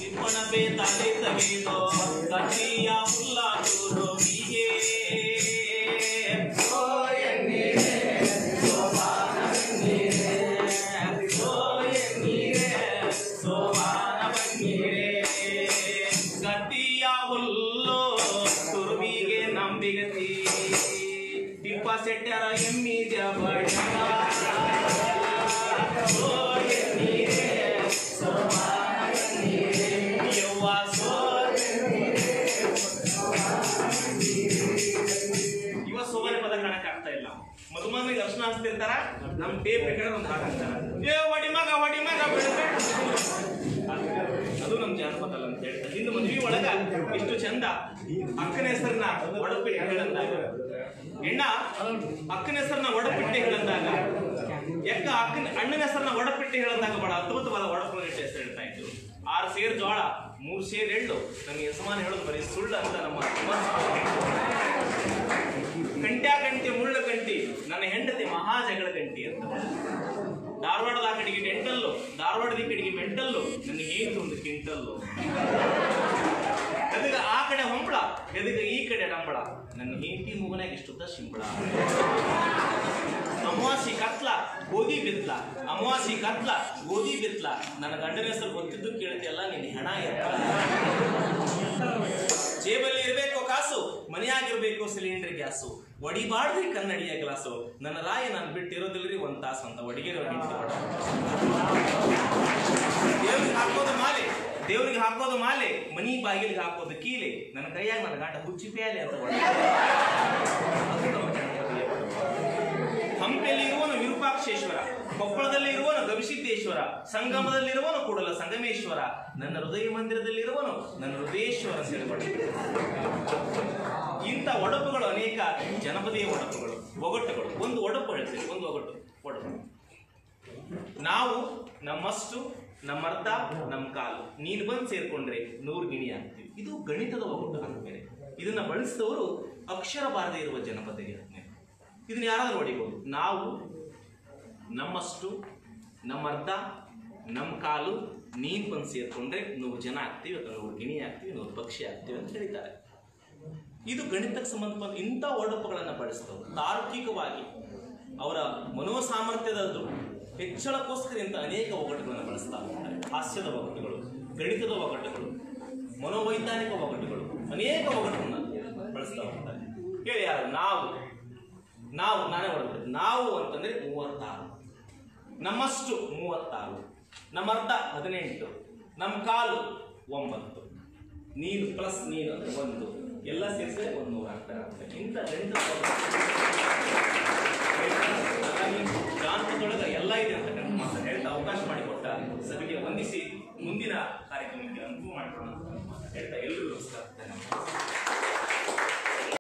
ತಿಪ್ಪಣ ಬೇತಾಲೆ ತವೇದೋ ಕಟ್ಟಿಯ ಹುಲ್ಲಾಟೂರು ಹೀಗೆ ಓ ಎನ್ನೀರೇ ಸೋಪಾನ ಬನ್ನೀರೇ ಓ ಎನ್ನೀರೇ ಸೋಪಾನ ಬನ್ನೀರೇ ಗಟ್ಟಿಯ ಹುಲ್ಲು ತುರುವಿಗೆ ನಂಬಿಗತಿ ಟಿಪ್ಪ ಸೆಟ್ಟರ ಎಮ್ಮಿದ ಬಡ ಓ ಎನ್ನೀರೇ ಸೋಪಾನ ಬನ್ನೀರೇ ಯವ್ವ ಸೋ ಇವ ಸೋಬಾನೆ ಪದ ಕಾಣಕ್ ಆಗ್ತಾ ಇಲ್ಲ ಮಧುಮನಿಗೆ ದರ್ಶನ ಹಚ್ತಿರ್ತಾರ ನಮ್ ಟೇಪ್ ಬೇಕಾದ್ರೆ ಒಂದು ಹಾಕಾಕ್ತಾರ ಏ ಹೊಡಿ ಮಗ ಹೊಡಿ ಮಗ ಬಿಡ್ಬೇಡ. ಅದು ನಮ್ ಜಾನಪದ ಅಲ್ಲ ಅಂತ ಹೇಳ್ತಾರೆ ಹಿಂದೆ ಮದ್ವಿ ಒಳಗ ಇಷ್ಟು ಚಂದ ಅಕ್ಕನ ಹೆಸರನ್ನ ಒಡಪಿಟ್ಟು ಹೇಳಂದಾಗ ಹೆಣ್ಣ ಅಕ್ಕನ ಹೆಸರನ್ನ ಒಡಪಿಟ್ಟು ಹೇಳಂದಾಗ ಎಕ್ಕ ಅಕ್ಕನ ಅಣ್ಣನ ಹೆಸರನ್ನ ಒಡಪಿಟ್ಟು ಹೇಳಂದಾಗ ಬಹಳ ಅದ್ಭುತವಾದ ಒಡಪುಣಿಟ್ಟು ಹೆಸರು ಹೇಳ್ತಾ ಇದ್ರು ಆರು ಸೇರ್ ಜೋಳ ಮೂರು ಸೇರ್ ಎಳ್ಳು ನಮಗೆ ಯಜಮಾನ ಹೇಳೋದು ಬರೀ ಸುಳ್ಳು ಅಂತ ನಮ್ಮ ಕಂಟ್ಯಾ ಕಂಟಿ ಮುಳ್ಳು ಕಂಟಿ ನನ್ನ ಹೆಂಡತಿ ಮಹಾ ಜಗಳ ಕಂಟಿ ಅಂತ ಧಾರವಾಡದ ಆ ಕಡೆಗೆ ಡೆಂಟಲ್ಲು ಧಾರವಾಡದ ಈ ಕಡೆಗೆ ಮೆಂಟಲ್ಲು ನನ್ನ ಹೇಂತು ಒಂದು ಕ್ವಿಂಟಲ್ಲು ಎದಗ ಆ ಕಡೆ ಹೊಂಬಳ ಎದಗ ಈ ಕಡೆ ಡಂಬಳ ನನ್ನ ಹೆಂಡತಿ ಮುಗನಾಗ ಇಷ್ಟುದ್ದ ಶಿಂಬಳ ಅಮಾವಾಸಿ ಕತ್ಲ ಗೋಧಿ ಬಿತ್ಲ ಅಮಾವಾಸಿ ಕತ್ಲ ಗೋಧಿ ಬಿತ್ಲ ನನ್ನ ಗಂಡನ ಹೆಸರು ಗೊತ್ತಿದ್ದು ಕೇಳ್ತಿಯಲ್ಲ ನಿನ್ನ ಹೆಣ ಎತ್ತಲ ಜೇಬಲ್ಲಿ ಇರಬೇಕು ಕಾಸು ಮನೆಯಾಗಿರ್ಬೇಕು ಸಿಲಿಂಡರ್ ಗ್ಯಾಸು ಒಡಿಬಾರ್ದ್ರಿ ಕನ್ನಡಿಯ ಗ್ಲಾಸು ನನ್ನ ರಾಯ ನಾನು ಬಿಟ್ಟಿರೋದಿಲ್ರಿ ಒಂದ್ ತಾಸು ಅಂತ ಒಡಿಗೆರೋ ದೇವ್ರಿಗೆ ಹಾಕೋದು ಮಾಲೆ ದೇವ್ರಿಗೆ ಹಾಕೋದು ಮಾಲೆ ಮನಿ ಬಾಗಿಲಿಗೆ ಹಾಕೋದು ಕೀಲೆ ನನ್ನ ಕೈಯಾಗ ನನ್ನ ಗಂಡ ಹುಚ್ಚಿ ಪ್ಯಾಲೆ ಅಂತ ಒಡ ಹಂಪಿಯಲ್ಲಿ ಇರುವನು ವಿರೂಪಾಕ್ಷೇಶ್ವರ ಕೊಪ್ಪಳದಲ್ಲಿ ಇರುವನು ಗವಿಸಿದ್ದೇಶ್ವರ ಸಂಗಮದಲ್ಲಿರುವನು ಕೂಡಲ ಸಂಗಮೇಶ್ವರ ನನ್ನ ಹೃದಯ ಮಂದಿರದಲ್ಲಿರುವನು ನನ್ನ ಹೃದಯೇಶ್ವರ ಅಂತ ಹೇಳಿ ಬರ್ತಾರೆ. ಇಂಥ ಒಡಪುಗಳು ಅನೇಕ ಜನಪದೀಯ ಒಡಪುಗಳು ಒಗಟುಗಳು ಒಂದು ಒಡಪು ಹೇಳ್ತೀವಿ ಒಂದು ಒಗಟು ಒಡಪು ನಾವು ನಮ್ಮಷ್ಟು ನಮ್ಮ ಅರ್ಧ ನಮ್ಮ ಕಾಲು ನೀನು ಬಂದು ಸೇರ್ಕೊಂಡ್ರೆ ನೂರು ಗಿಣಿ ಆಗ್ತೀವಿ ಇದು ಗಣಿತದ ಒಗಟು ಅಂದ್ಮೇಲೆ ಇದನ್ನ ಬಳಸಿದವರು ಅಕ್ಷರ ಬಾರದೇ ಇರುವ ಜನಪದರಿಗೆ ಆದ್ಮೇಲೆ ಇದನ್ನ ಯಾರಾದ್ರೂ ಹೊಡಿಬೋದು ನಾವು ನಮ್ಮಷ್ಟು ನಮ್ಮ ಅರ್ಧ ನಮ್ಮ ಕಾಲು ನೀನ್ ಬಂದು ಸೇರ್ಕೊಂಡ್ರೆ ನೂರು ಜನ ಆಗ್ತೀವಿ ಅಥವಾ ನೂರು ಗಿಣಿ ಆಗ್ತೀವಿ ನೂರು ಪಕ್ಷಿ ಆಗ್ತೀವಿ ಅಂತ ಹೇಳಿದ್ದಾರೆ ಇದು ಗಣಿತಕ್ಕೆ ಸಂಬಂಧಪಟ್ಟ ಇಂಥ ಒಡಪುಗಳನ್ನು ಬಳಸಿದವರು ತಾರ್ಕಿಕವಾಗಿ ಅವರ ಮನೋಸಾಮರ್ಥ್ಯದದ್ದು ಹೆಚ್ಚಳಕ್ಕೋಸ್ಕರ ಇಂಥ ಅನೇಕ ಒಗಟುಗಳನ್ನು ಬಳಸ್ತಾ ಹೋಗ್ತಾರೆ ಹಾಸ್ಯದ ಒಗಟುಗಳು ಗಣಿತದ ಒಗಟುಗಳು ಮನೋವೈಜ್ಞಾನಿಕ ಒಗಟುಗಳು ಅನೇಕ ಒಗಟುಗಳನ್ನು ಬಳಸ್ತಾ ಹೋಗ್ತಾರೆ ಹೇಳಿ ಯಾರು ನಾವು ನಾವು ನಾನೇ ಹೊರಡ್ತೇನೆ ನಾವು ಅಂತಂದ್ರೆ ಮೂವತ್ತಾರು ನಮ್ಮಷ್ಟು ಮೂವತ್ತಾರು ನಮ್ಮ ಅರ್ಧ ಹದಿನೆಂಟು ನಮ್ಮ ಕಾಲು ಒಂಬತ್ತು ನೀನು ಪ್ಲಸ್ ನೀನು ಅಂದ್ರೆ ಒಂದು ಎಲ್ಲ ಸೇರಿಸಿದ್ರೆ ಒಂದು ನೂರ ಆಗ್ತಾರೆ ಆಗ್ತದೆ ಇಂಥ ಗಣಿತ ಹಾಗಾಗಿ ಜಾನಪದೊಳಗೆ ಎಲ್ಲ ಇದೆ ಅಂತ ಮಾತ್ರ ಹೇಳ್ತಾ ಅವಕಾಶ ಮಾಡಿಕೊಟ್ಟ ಸಭೆಗೆ ವಂದಿಸಿ ಮುಂದಿನ ಕಾರ್ಯಕ್ರಮಕ್ಕೆ ಅನುಕೂಲ ಮಾಡಿಕೊಳ್ಳೋಣ ಅಂತ ಹೇಳ್ತಾ ಎಲ್ಲರಿಗೂ ನಮಸ್ಕಾರ ಧನ್ಯವಾದ